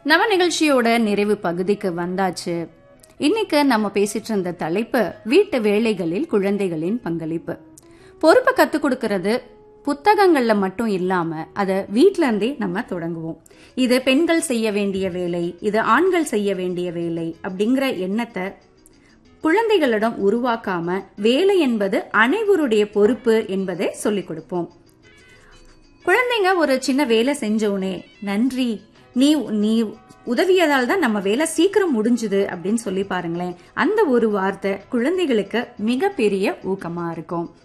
நம்ம நிகழ்ச்சியோட நிறைவு பகுதிக்கு வந்தாச்சு இன்னைக்கு நம்ம பேசிட்டு இருந்த தலைப்பு வீட்டு வேலைகளில் குழந்தைகளின் பங்களிப்பு பொறுப்பை கத்துக் கொடுக்கறது புத்தகங்கள்ல மட்டும் இல்லாம அதை வீட்ல இருந்தே நம்ம தொடங்குவோம் இது பெண்கள் செய்ய வேண்டிய வேலை இது ஆண்கள் செய்ய வேண்டிய வேலை அப்படிங்கிற எண்ணத்தை குழந்தைகளிடம் உருவாக்காம வேலை என்பது அனைவருடைய பொறுப்பு என்பதை சொல்லிக் கொடுப்போம் குழந்தைங்க ஒரு சின்ன வேலை செஞ்சோனே நன்றி நீ நீ உதவியதால் தான் நம்ம வேலை சீக்கிரம் முடிஞ்சுது அப்படின்னு சொல்லி பாருங்களேன் அந்த ஒரு வார்த்தை குழந்தைகளுக்கு மிகப்பெரிய ஊக்கமா இருக்கும்